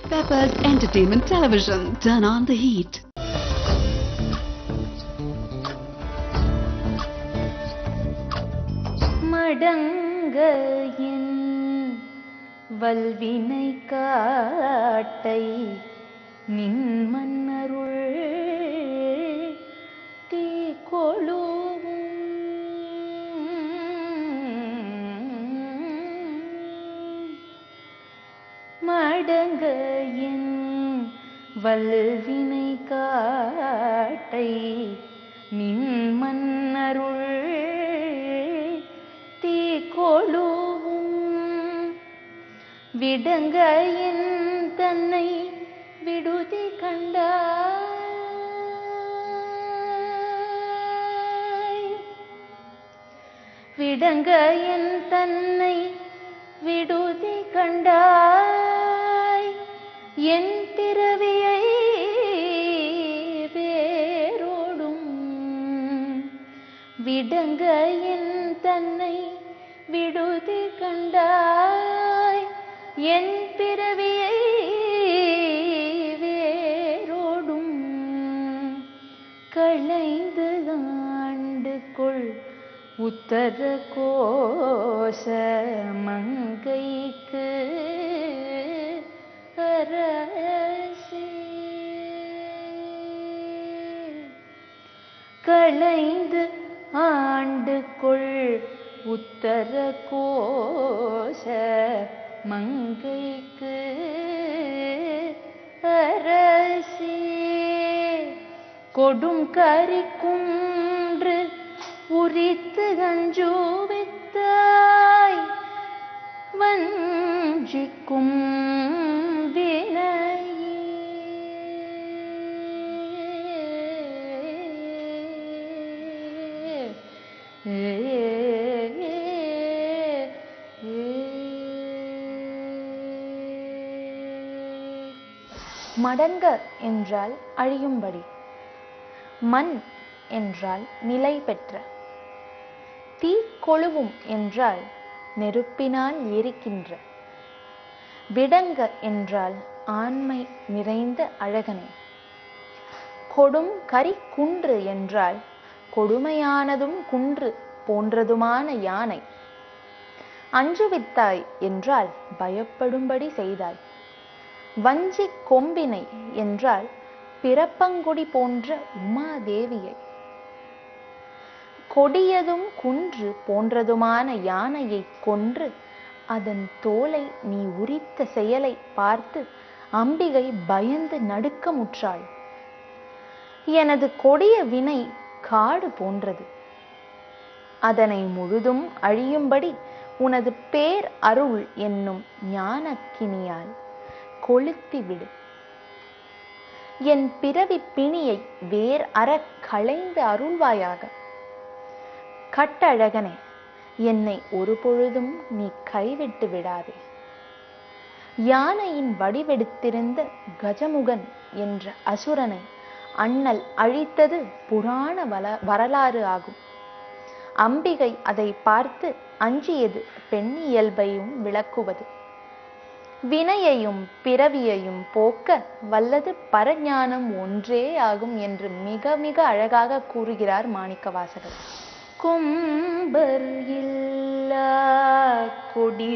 Peppers Entertainment Television. Turn on the heat. மடங்க என் வல்வினை காட்டை நின் மன்னருள் தீ மடங்க என் வல்வினை காட்டை நின் மன்னருள் தீ கொழுவும் விடங்க என் தன்னை விடுதி கண்டாய் விடங்க என் தன்னை விடுதி கண்டாய் என் பிறவியை வேரோடும் விடங்க என் தன்னை விடுதி கண்டாய் என் பிறவியை வேரோடும் களைந்து ஆண்டுக்குள் உத்தர கோஷ மங்கைக்கு அரசே களைந்து ஆண்டுக்குள் உத்தர கோஷ மங்கைக்கு அரசே கொடும் கரிக்குன்று உரித்து அஞ்சுவித்தாய் வஞ்சிக்கும் மடங்க என்றால் அழியும்படி மண் என்றால் நிலை பெற்ற தீ கொழுவும் என்றால் நெருப்பினால் எரிக்கின்ற விடங்க என்றால் ஆண்மை நிறைந்த அழகனே கொடும் கரி குன்று என்றால் கொடுமையானதும் குன்று போன்றதுமான யானை அஞ்சுவித்தாய் என்றால் பயப்படும்படி செய்தாய் வஞ்சி கொம்பினை என்றால் பிறப்பங்குடி போன்ற உமாதேவியை கொடியதும் குன்று போன்றதுமான யானையை கொன்று அதன் தோலை நீ உரித்த செயலை பார்த்து அம்பிகை பயந்து நடுக்கமுற்றாள் எனது கொடிய வினை காடு போன்றது அதனை முழுதும் அழியும்படி உனது பேர் அருள் என்னும் ஞானக்கினியால் கொளுத்தி விடு என் பிறவி பிணியை வேர் அறக் களைந்து அருள்வாயாக கட்டழகனே என்னை ஒரு பொழுதும் நீ கைவிட்டு விடாதே யானையின் வடிவெடுத்திருந்த கஜமுகன் என்ற அசுரனை அண்ணல் அழித்தது புராண வல வரலாறு ஆகும் அம்பிகை அதை பார்த்து அஞ்சியது பெண்ணியல்பையும் விளக்குவது வினையையும் பிறவியையும் போக்க வல்லது பரஞானம் ஒன்றே ஆகும் என்று மிக மிக அழகாக கூறுகிறார் மாணிக்கவாசகர் கும்பர் இல்லா கொடி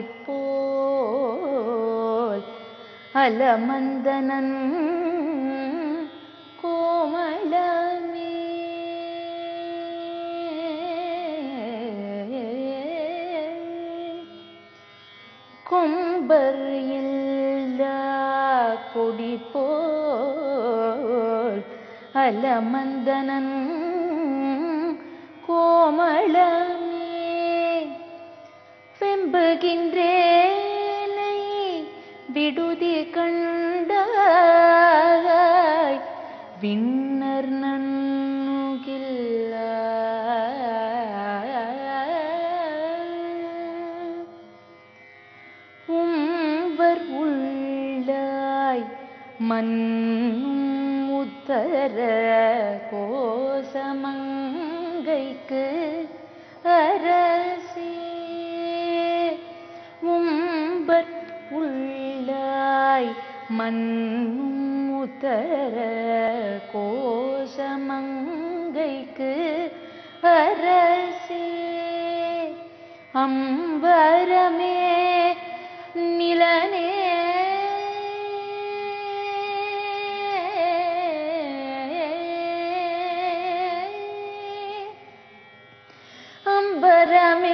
போல் அலமந்தனன் கோமளமே கொம்பர் இல்லா கொடி போல் அலமந்தனன் கோமளமே வெம்புகின்றேனை விடுதி கண்டாய் விண்ணர் நன்னுகில்லா உம்பர் உள்ளாய் மண்ணும் உத்தர கோசமங்கைக்கு அரசே உம்பர் உள்ளாய் மன்னும் உத்தர கோசமங்கைக்கு அரசே அம்பரமே நிலனே அம்பரமே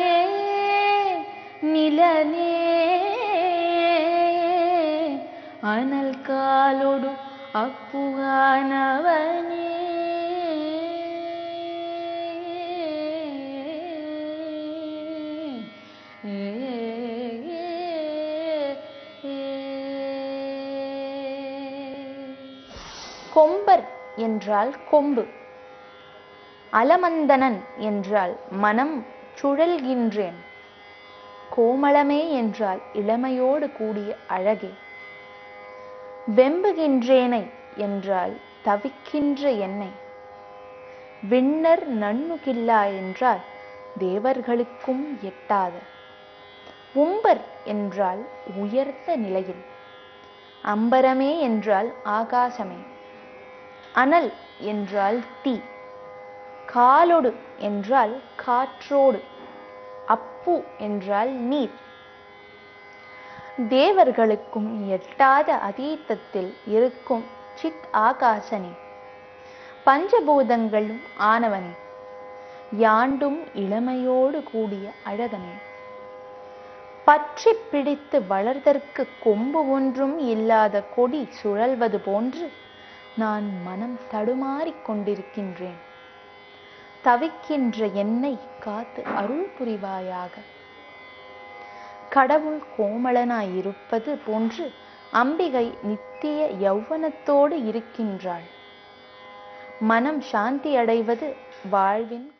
நிலனே அனல் காலொடு அப்புகானவனே கொம்பர் என்றால் கொம்பு அலமந்தனன் என்றால் மனம் சுழல்கின்றேன் கோமளமே என்றால் இளமையோடு கூடிய அழகே வெம்புகின்றேனை என்றால் தவிக்கின்ற என்னை விண்ணர் நன்னுகில்லா என்றால் தேவர்களுக்கும் எட்டாத உம்பர் என்றால் உயர்ந்த நிலையில் அம்பரமே என்றால் ஆகாசமே அனல் என்றால் தீ காலொடு என்றால் காற்றோடு அப்பு என்றால் நீர் தேவர்களுக்கும் எட்டாத அதீதத்தில் இருக்கும் சித் ஆகாசனே பஞ்சபூதங்களும் ஆனவனே யாண்டும் இளமையோடு கூடிய அழகனே பற்றி பிடித்து வளர்தற்கு கொம்பு ஒன்றும் இல்லாத கொடி சுழல்வது போன்று நான் மனம் தடுமாறிக் கொண்டிருக்கின்றேன் தவிக்கின்ற என்னை காத்து அருள் புரிவாயாக கடவுள் கோமளனாய் இருப்பது போன்று அம்பிகை நித்திய யௌவனத்தோடு இருக்கின்றாள் மனம் சாந்தி அடைவது வாழ்வின்